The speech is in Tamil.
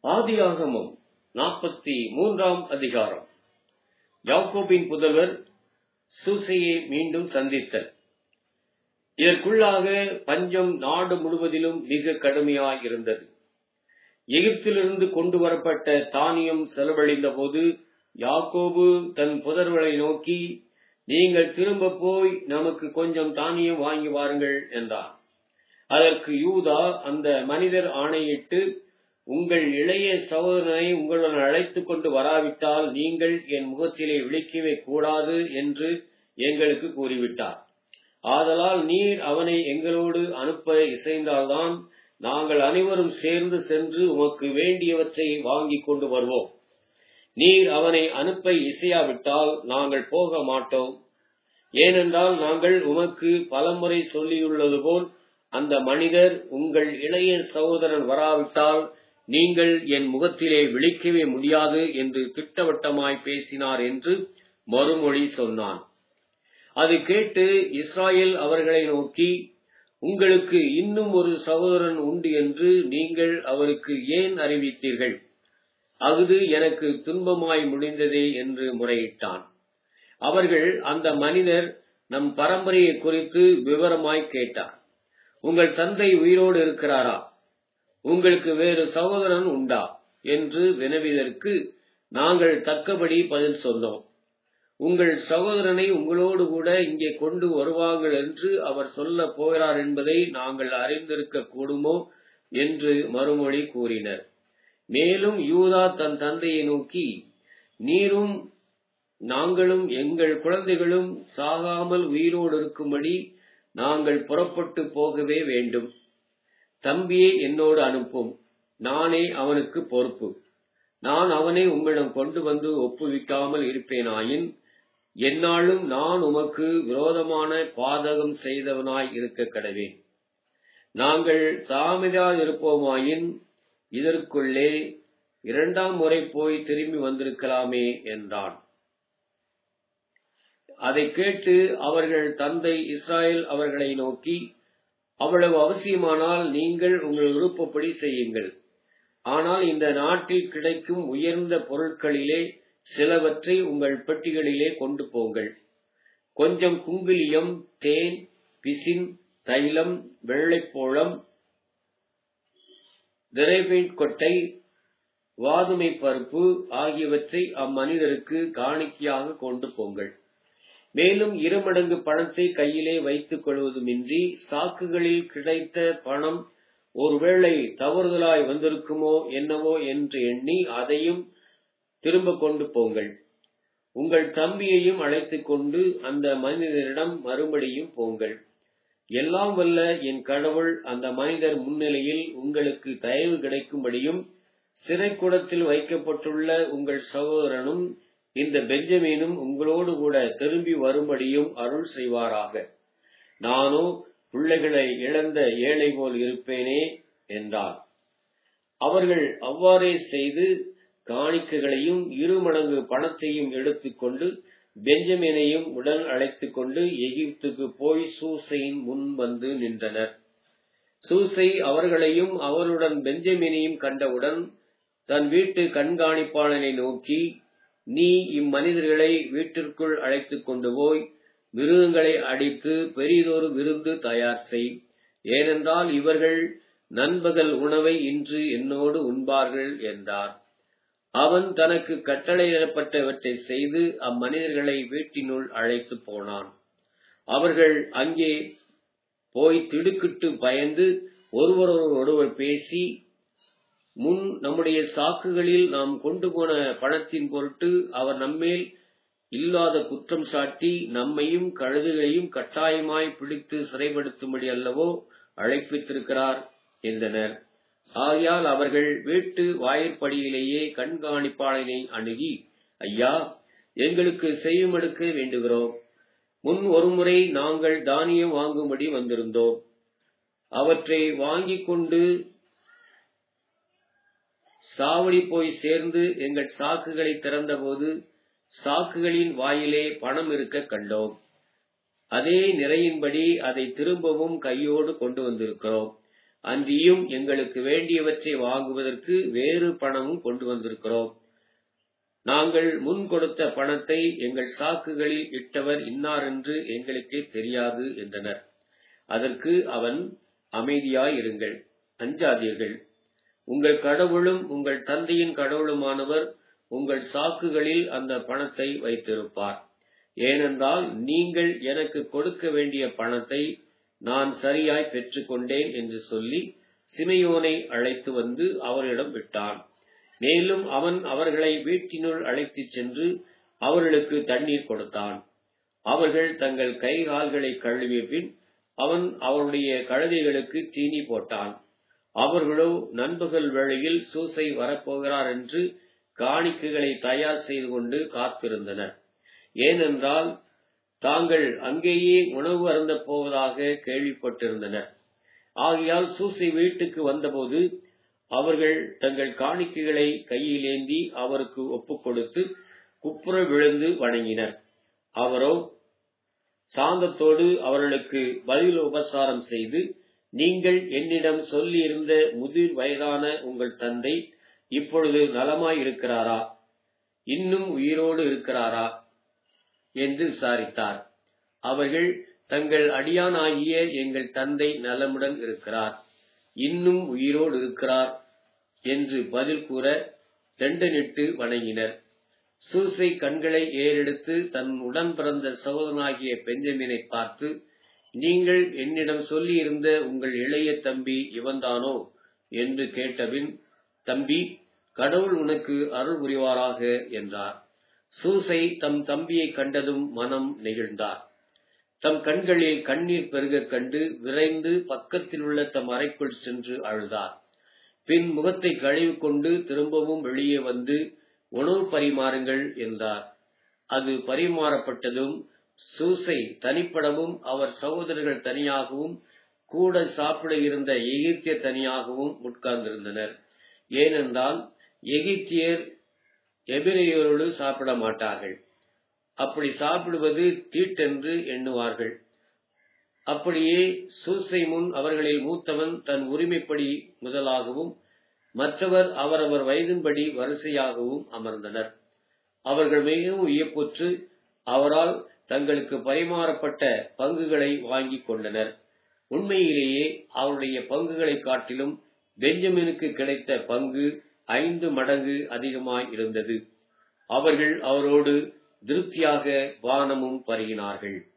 ஆதியாகமம் நாற்பத்தி மூன்றாம் அதிகாரம் யாக்கோபின் புதல்வர் சூசையை மீண்டும் சந்தித்தல் இதற்குள்ளாக பஞ்சம் நாடு முழுவதிலும் மிக கடுமையாய் இருந்தது எகிப்திலிருந்து கொண்டு வரப்பட்ட தானியம் செலவழிந்த போது யாக்கோபு தன் புதர்களை நோக்கி நீங்கள் திரும்ப போய் நமக்கு கொஞ்சம் தானியம் வாங்கி வாருங்கள் என்றார் அதற்கு யூதா அந்த மனிதர் ஆணையிட்டு உங்கள் இளைய சகோதரனை உங்களுடன் அழைத்துக் கொண்டு வராவிட்டால் நீங்கள் என் முகத்திலே விழிக்கவே கூடாது என்று எங்களுக்கு கூறிவிட்டார் ஆதலால் நீர் அவனை எங்களோடு அனுப்ப இசைந்தால்தான் நாங்கள் அனைவரும் சேர்ந்து சென்று உமக்கு வேண்டியவற்றை வாங்கிக் கொண்டு வருவோம் நீர் அவனை அனுப்ப இசையாவிட்டால் நாங்கள் போக மாட்டோம் ஏனென்றால் நாங்கள் உமக்கு பலமுறை சொல்லியுள்ளது போல் அந்த மனிதர் உங்கள் இளைய சகோதரன் வராவிட்டால் நீங்கள் என் முகத்திலே விழிக்கவே முடியாது என்று திட்டவட்டமாய் பேசினார் என்று மறுமொழி சொன்னான் அது கேட்டு இஸ்ராயேல் அவர்களை நோக்கி உங்களுக்கு இன்னும் ஒரு சகோதரன் உண்டு என்று நீங்கள் அவருக்கு ஏன் அறிவித்தீர்கள் அகுது எனக்கு துன்பமாய் முடிந்ததே என்று முறையிட்டான் அவர்கள் அந்த மனிதர் நம் பரம்பரையை குறித்து விவரமாய் கேட்டார் உங்கள் தந்தை உயிரோடு இருக்கிறாரா உங்களுக்கு வேறு சகோதரன் உண்டா என்று வினவிதற்கு நாங்கள் தக்கபடி பதில் சொன்னோம் உங்கள் சகோதரனை உங்களோடு கூட இங்கே கொண்டு வருவார்கள் என்று அவர் சொல்ல போகிறார் என்பதை நாங்கள் அறிந்திருக்க கூடுமோ என்று மறுமொழி கூறினர் மேலும் யூதா தன் தந்தையை நோக்கி நீரும் நாங்களும் எங்கள் குழந்தைகளும் சாகாமல் உயிரோடு இருக்கும்படி நாங்கள் புறப்பட்டு போகவே வேண்டும் தம்பியை என்னோடு அனுப்பும் நானே அவனுக்கு பொறுப்பு நான் அவனை உம்மிடம் கொண்டு வந்து ஒப்புவிக்காமல் இருப்பேனாயின் என்னாலும் நான் உமக்கு விரோதமான பாதகம் செய்தவனாய் இருக்க கடவேன் நாங்கள் தாமதியாக இருப்போமாயின் இதற்குள்ளே இரண்டாம் முறை போய் திரும்பி வந்திருக்கலாமே என்றான் அதை கேட்டு அவர்கள் தந்தை இஸ்ராயல் அவர்களை நோக்கி அவ்வளவு அவசியமானால் நீங்கள் உங்கள் விருப்பப்படி செய்யுங்கள் ஆனால் இந்த நாட்டில் கிடைக்கும் உயர்ந்த பொருட்களிலே சிலவற்றை உங்கள் பெட்டிகளிலே கொண்டு போங்கள் கொஞ்சம் குங்கிலியம் தேன் பிசின் தைலம் வெள்ளைப்போளம் திரைபெயிண்ட் கொட்டை வாதுமை பருப்பு ஆகியவற்றை அம்மனிதருக்கு காணிக்கையாக கொண்டு போங்கள் மேலும் இருமடங்கு பணத்தை கையிலே வைத்துக் கொள்வதுமின்றி சாக்குகளில் கிடைத்த பணம் ஒருவேளை தவறுதலாய் வந்திருக்குமோ என்னவோ என்று எண்ணி அதையும் திரும்ப கொண்டு போங்கள் உங்கள் தம்பியையும் அழைத்துக் கொண்டு அந்த மனிதரிடம் மறுபடியும் போங்கள் எல்லாம் வல்ல என் கடவுள் அந்த மனிதர் முன்னிலையில் உங்களுக்கு தயவு கிடைக்கும்படியும் சிறைக்கூடத்தில் வைக்கப்பட்டுள்ள உங்கள் சகோதரனும் இந்த பெஞ்சமீனும் உங்களோடு கூட திரும்பி வரும்படியும் அருள் செய்வாராக நானோ பிள்ளைகளை இழந்த ஏழை போல் இருப்பேனே என்றார் அவர்கள் அவ்வாறே செய்து காணிக்கைகளையும் இரு மடங்கு பணத்தையும் எடுத்துக்கொண்டு பெஞ்சமினையும் உடன் அழைத்துக் கொண்டு எகிப்துக்கு போய் சூசையின் முன் வந்து நின்றனர் சூசை அவர்களையும் அவருடன் பெஞ்சமினையும் கண்டவுடன் தன் வீட்டு கண்காணிப்பாளனை நோக்கி நீ இம்மனிதர்களை வீட்டிற்குள் அழைத்துக் கொண்டு போய் மிருகங்களை அடித்து பெரிதொரு விருந்து தயார் செய் ஏனென்றால் இவர்கள் நண்பகல் உணவை இன்று என்னோடு உண்பார்கள் என்றார் அவன் தனக்கு கட்டளையிடப்பட்டவற்றை செய்து அம்மனிதர்களை வீட்டினுள் அழைத்து போனான் அவர்கள் அங்கே போய் திடுக்கிட்டு பயந்து ஒருவரோடொருவர் பேசி முன் நம்முடைய சாக்குகளில் நாம் கொண்டு போன பணத்தின் பொருட்டு அவர் நம்மேல் இல்லாத குற்றம் சாட்டி நம்மையும் கழுதுகளையும் கட்டாயமாய் பிடித்து சிறைப்படுத்தும்படி அல்லவோ அழைப்பித்திருக்கிறார் என்றனர் ஆகையால் அவர்கள் வீட்டு வாயிற்படியிலேயே கண்காணிப்பாளனை அணுகி ஐயா எங்களுக்கு செய்யுமெடுக்க வேண்டுகிறோம் முன் ஒருமுறை நாங்கள் தானியம் வாங்கும்படி வந்திருந்தோம் அவற்றை வாங்கிக் கொண்டு சாவடி போய் சேர்ந்து எங்கள் சாக்குகளை திறந்தபோது சாக்குகளின் வாயிலே பணம் இருக்க கண்டோம் அதே நிறையின்படி அதை திரும்பவும் கையோடு கொண்டு வந்திருக்கிறோம் அன்றியும் எங்களுக்கு வேண்டியவற்றை வாங்குவதற்கு வேறு பணமும் கொண்டு வந்திருக்கிறோம் நாங்கள் முன் கொடுத்த பணத்தை எங்கள் சாக்குகளில் இட்டவர் இன்னார் என்று எங்களுக்கே தெரியாது என்றனர் அதற்கு அவன் அமைதியாயிருங்கள் அஞ்சாதீர்கள் உங்கள் கடவுளும் உங்கள் தந்தையின் கடவுளுமானவர் உங்கள் சாக்குகளில் அந்த பணத்தை வைத்திருப்பார் ஏனென்றால் நீங்கள் எனக்கு கொடுக்க வேண்டிய பணத்தை நான் சரியாய் பெற்றுக்கொண்டேன் என்று சொல்லி சிமையோனை அழைத்து வந்து அவரிடம் விட்டான் மேலும் அவன் அவர்களை வீட்டினுள் அழைத்துச் சென்று அவர்களுக்கு தண்ணீர் கொடுத்தான் அவர்கள் தங்கள் கை கால்களை கழுவிய பின் அவன் அவருடைய கழுதைகளுக்கு தீனி போட்டான் அவர்களோ நண்பகல் வேளையில் சூசை வரப்போகிறார் என்று காணிக்கைகளை தயார் செய்து கொண்டு காத்திருந்தனர் ஏனென்றால் தாங்கள் அங்கேயே உணவு அருந்தப் போவதாக கேள்விப்பட்டிருந்தனர் ஆகையால் சூசை வீட்டுக்கு வந்தபோது அவர்கள் தங்கள் காணிக்கைகளை கையிலேந்தி அவருக்கு ஒப்புக் கொடுத்து குப்புற விழுந்து வணங்கினர் அவரோ சாந்தத்தோடு அவர்களுக்கு பதில் உபசாரம் செய்து நீங்கள் என்னிடம் சொல்லியிருந்த முதிர் வயதான உங்கள் தந்தை இப்பொழுது நலமாய் இருக்கிறாரா இன்னும் உயிரோடு இருக்கிறாரா என்று விசாரித்தார் அவர்கள் தங்கள் அடியானாகிய எங்கள் தந்தை நலமுடன் இருக்கிறார் இன்னும் உயிரோடு இருக்கிறார் என்று பதில் கூற தண்டனிட்டு வணங்கினர் சூசை கண்களை ஏறெடுத்து தன் உடன் பிறந்த சகோதரனாகிய பெஞ்சமினை பார்த்து நீங்கள் என்னிடம் சொல்லியிருந்த உங்கள் இளைய தம்பி இவன்தானோ என்று கேட்டபின் தம்பி கடவுள் உனக்கு அருள் புரிவாராக என்றார் சூசை தம் தம்பியை கண்டதும் மனம் நெகிழ்ந்தார் தம் கண்களில் கண்ணீர் பெருகக் கண்டு விரைந்து பக்கத்தில் உள்ள தம் அறைக்குள் சென்று அழுதார் பின் முகத்தை கழுவிக்கொண்டு திரும்பவும் வெளியே வந்து உணவு பரிமாறுங்கள் என்றார் அது பரிமாறப்பட்டதும் சூசை தனிப்படவும் அவர் சகோதரர்கள் தனியாகவும் கூட சாப்பிட இருந்த எகிப்தியர் தனியாகவும் உட்கார்ந்திருந்தனர் ஏனென்றால் எகிப்தியர் எபிரேயரோடு சாப்பிட மாட்டார்கள் அப்படி சாப்பிடுவது தீட்டென்று எண்ணுவார்கள் அப்படியே சூசை முன் அவர்களில் மூத்தவன் தன் உரிமைப்படி முதலாகவும் மற்றவர் அவரவர் வயதின்படி வரிசையாகவும் அமர்ந்தனர் அவர்கள் மிகவும் வியப்புற்று அவரால் தங்களுக்கு பரிமாறப்பட்ட பங்குகளை வாங்கிக் கொண்டனர் உண்மையிலேயே அவருடைய பங்குகளை காட்டிலும் பெஞ்சமினுக்கு கிடைத்த பங்கு ஐந்து மடங்கு அதிகமாய் இருந்தது அவர்கள் அவரோடு திருப்தியாக பானமும் பருகினார்கள்